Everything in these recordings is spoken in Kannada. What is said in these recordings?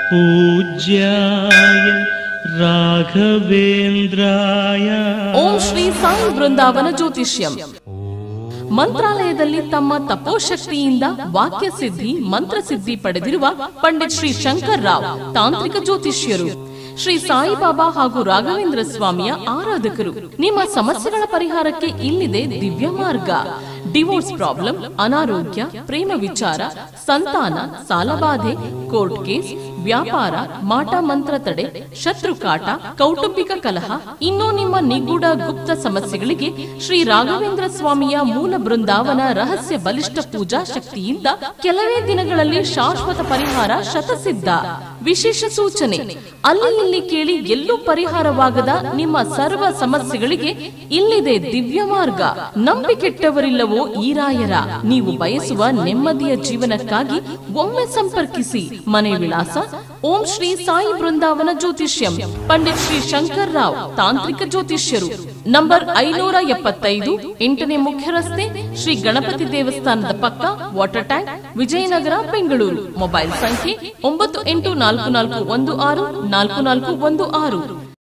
पूज्याय राघवेन्द्राय ಓಂ ಶ್ರೀ ಸಾಯಿ ಬೃಂದಾವನ ಜ್ಯೋತಿಷ್ಯಂ ಮಂತ್ರಾಲಯದಲ್ಲಿ ತಮ್ಮ ತಪೋಶಕ್ತಿಯಿಂದ ವಾಕ್ಯ ಸಿದ್ಧಿ ಮಂತ್ರಸಿದ್ಧಿ ಪಡೆದಿರುವ ಪಂಡಿತ್ ಶ್ರೀ ಶಂಕರ್ ರಾವ್ ತಾಂತ್ರಿಕ ಜ್ಯೋತಿಷ್ಯರು ಶ್ರೀ ಸಾಯಿಬಾಬಾ ಹಾಗೂ ರಾಘವೇಂದ್ರ ಸ್ವಾಮಿಯ ಆರಾಧಕರು ನಿಮ್ಮ ಸಮಸ್ಯೆಗಳ ಪರಿಹಾರಕ್ಕೆ ಇಲ್ಲಿದೆ ದಿವ್ಯ ಮಾರ್ಗ ಡಿವೋರ್ಸ್ ಪ್ರಾಬ್ಲಮ್ ಅನಾರೋಗ್ಯ ಪ್ರೇಮ ವಿಚಾರ ಸಂತಾನ ಸಾಲಬಾಧೆ ಕೋರ್ಟ್ ಕೇಸ್ ವ್ಯಾಪಾರ ಮಾಟ ಮಂತ್ರ ತಡೆ ಶತ್ರು ಕಾಟ ಕೌಟುಂಬಿಕ ಕಲಹ ಇನ್ನೂ ನಿಮ್ಮ ನಿಗೂಢ ಗುಪ್ತ ಸಮಸ್ಯೆಗಳಿಗೆ ಶ್ರೀ ರಾಘವೇಂದ್ರ ಸ್ವಾಮಿಯ ಮೂಲ ಬೃಂದಾವನ ರಹಸ್ಯ ಬಲಿಷ್ಠ ಪೂಜಾ ಶಕ್ತಿಯಿಂದ ಕೆಲವೇ ದಿನಗಳಲ್ಲಿ ಶಾಶ್ವತ ಪರಿಹಾರ ಶತಸಿದ್ಧ ವಿಶೇಷ ಸೂಚನೆ ಅಲ್ಲಿ ಇಲ್ಲಿ ಕೇಳಿ ಎಲ್ಲೂ ಪರಿಹಾರವಾಗದ ನಿಮ್ಮ ಸರ್ವ ಸಮಸ್ಯೆಗಳಿಗೆ ಇಲ್ಲಿದೆ ದಿವ್ಯ ಮಾರ್ಗ ನಂಬಿಕೆಟ್ಟವರಿಲ್ಲವೋ ಈ ರಾಯರ ನೀವು ಬಯಸುವ ನೆಮ್ಮದಿಯ ಜೀವನಕ್ಕಾಗಿ ಒಮ್ಮೆ ಸಂಪರ್ಕಿಸಿ ಮನೆ ವಿಳಾಸ ಓಂ ಶ್ರೀ ಸಾಯಿ ಬೃಂದಾವನ ಜ್ಯೋತಿಷ್ಯಂ ಪಂಡಿತ್ ಶ್ರೀ ಶಂಕರ್ ರಾವ್ ತಾಂತ್ರಿಕ ಜ್ಯೋತಿಷ್ಯರು ನಂಬರ್ ಐನೂರ ಎಪ್ಪತ್ತೈದು ಎಂಟನೇ ಮುಖ್ಯ ರಸ್ತೆ ಶ್ರೀ ಗಣಪತಿ ದೇವಸ್ಥಾನದ ಪಕ್ಕ water tank Vijayanagar Bengaluru mobile ಸಂಖ್ಯೆ ಒಂಬತ್ತು ಎಂಟು ನಾಲ್ಕು ನಾಲ್ಕು ಒಂದು ಆರು ನಾಲ್ಕು ನಾಲ್ಕು ಒಂದು ಆರು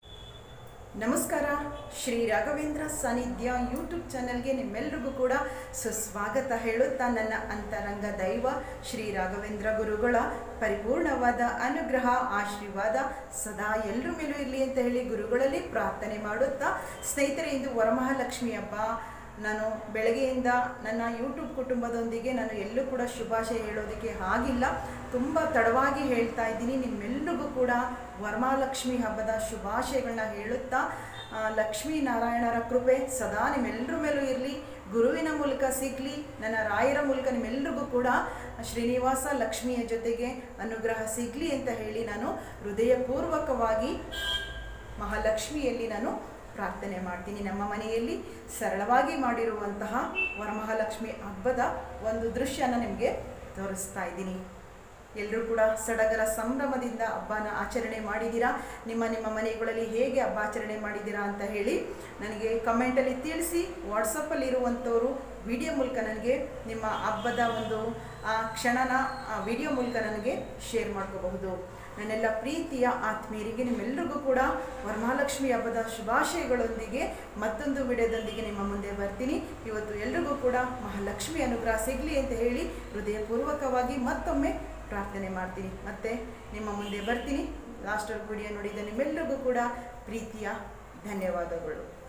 ನಮಸ್ಕಾರ ಶ್ರೀ ರಾಘವೇಂದ್ರ ಸಾನ್ನಿಧ್ಯ ಯೂಟ್ಯೂಬ್ ಚಾನೆಲ್ಗೆ ನಿಮ್ಮೆಲ್ರಿಗೂ ಕೂಡ ಸುಸ್ವಾಗತ ಹೇಳುತ್ತಾ ನನ್ನ ಅಂತರಂಗ ದೈವ ಶ್ರೀ ರಾಘವೇಂದ್ರ ಗುರುಗಳ ಪರಿಪೂರ್ಣವಾದ ಅನುಗ್ರಹ ಆಶೀರ್ವಾದ ಸದಾ ಎಲ್ಲರ ಮೇಲೂ ಇರಲಿ ಅಂತ ಹೇಳಿ ಗುರುಗಳಲ್ಲಿ ಪ್ರಾರ್ಥನೆ ಮಾಡುತ್ತಾ ಸ್ನೇಹಿತರೆ ಇಂದು ವರಮಹಾಲಕ್ಷ್ಮಿ ಹಬ್ಬ ನಾನು ಬೆಳಗ್ಗೆಯಿಂದ ನನ್ನ ಯೂಟ್ಯೂಬ್ ಕುಟುಂಬದೊಂದಿಗೆ ನಾನು ಎಲ್ಲೂ ಕೂಡ ಶುಭಾಶಯ ಹೇಳೋದಕ್ಕೆ ಆಗಿಲ್ಲ ತುಂಬ ತಡವಾಗಿ ಹೇಳ್ತಾ ಇದ್ದೀನಿ ನಿಮ್ಮೆಲ್ರಿಗೂ ಕೂಡ ವರಮಹಾಲಕ್ಷ್ಮಿ ಹಬ್ಬದ ಶುಭಾಶಯಗಳನ್ನ ಹೇಳುತ್ತಾ ಆ, ಲಕ್ಷ್ಮೀ ನಾರಾಯಣರ ಕೃಪೆ ಸದಾ ನಿಮ್ಮೆಲ್ಲರ ಮೇಲೂ ಇರಲಿ ಗುರುವಿನ ಮೂಲಕ ಸಿಗಲಿ ನನ್ನ ರಾಯರ ಮೂಲಕ ನಿಮ್ಮೆಲ್ರಿಗೂ ಕೂಡ ಶ್ರೀನಿವಾಸ ಲಕ್ಷ್ಮಿಯ ಜೊತೆಗೆ ಅನುಗ್ರಹ ಸಿಗಲಿ ಅಂತ ಹೇಳಿ ನಾನು ಹೃದಯಪೂರ್ವಕವಾಗಿ ಮಹಾಲಕ್ಷ್ಮಿಯಲ್ಲಿ ನಾನು ಪ್ರಾರ್ಥನೆ ಮಾಡ್ತೀನಿ ನಮ್ಮ ಮನೆಯಲ್ಲಿ ಸರಳವಾಗಿ ಮಾಡಿರುವಂತಹ ವರಮಹಾಲಕ್ಷ್ಮಿ ಹಬ್ಬದ ಒಂದು ದೃಶ್ಯನ ನಿಮಗೆ ತೋರಿಸ್ತಾ ಇದ್ದೀನಿ ಎಲ್ಲರೂ ಕೂಡ ಸಡಗರ ಸಂಭ್ರಮದಿಂದ ಹಬ್ಬನ ಆಚರಣೆ ಮಾಡಿದ್ದೀರಾ ನಿಮ್ಮ ನಿಮ್ಮ ಮನೆಗಳಲ್ಲಿ ಹೇಗೆ ಹಬ್ಬ ಆಚರಣೆ ಮಾಡಿದ್ದೀರಾ ಅಂತ ಹೇಳಿ ನನಗೆ ಕಮೆಂಟಲ್ಲಿ ತಿಳಿಸಿ ವಾಟ್ಸಪ್ಪಲ್ಲಿ ಇರುವಂಥವರು ವಿಡಿಯೋ ಮೂಲಕ ನನಗೆ ನಿಮ್ಮ ಹಬ್ಬದ ಒಂದು ಆ ಕ್ಷಣನ ಆ ವಿಡಿಯೋ ಮೂಲಕ ನನಗೆ ಶೇರ್ ಮಾಡ್ಕೋಬಹುದು ನನ್ನೆಲ್ಲ ಪ್ರೀತಿಯ ಆತ್ಮೀಯರಿಗೆ ನಿಮ್ಮೆಲ್ಲರಿಗೂ ಕೂಡ ವರಮಹಾಲಕ್ಷ್ಮಿ ಹಬ್ಬದ ಶುಭಾಶಯಗಳೊಂದಿಗೆ ಮತ್ತೊಂದು ವಿಡಿಯೋದೊಂದಿಗೆ ನಿಮ್ಮ ಮುಂದೆ ಬರ್ತೀನಿ ಇವತ್ತು ಎಲ್ರಿಗೂ ಕೂಡ ಮಹಾಲಕ್ಷ್ಮಿ ಅನುಗ್ರಹ ಸಿಗಲಿ ಅಂತ ಹೇಳಿ ಹೃದಯಪೂರ್ವಕವಾಗಿ ಮತ್ತೊಮ್ಮೆ ಪ್ರಾರ್ಥನೆ ಮಾಡ್ತೀನಿ ಮತ್ತೆ ನಿಮ್ಮ ಮುಂದೆ ಬರ್ತೀನಿ ಲಾಸ್ಟ್ ವಿಡಿಯೋ ನೋಡಿದ ನಿಮ್ಮೆಲ್ಲರಿಗೂ ಕೂಡ ಪ್ರೀತಿಯ ಧನ್ಯವಾದಗಳು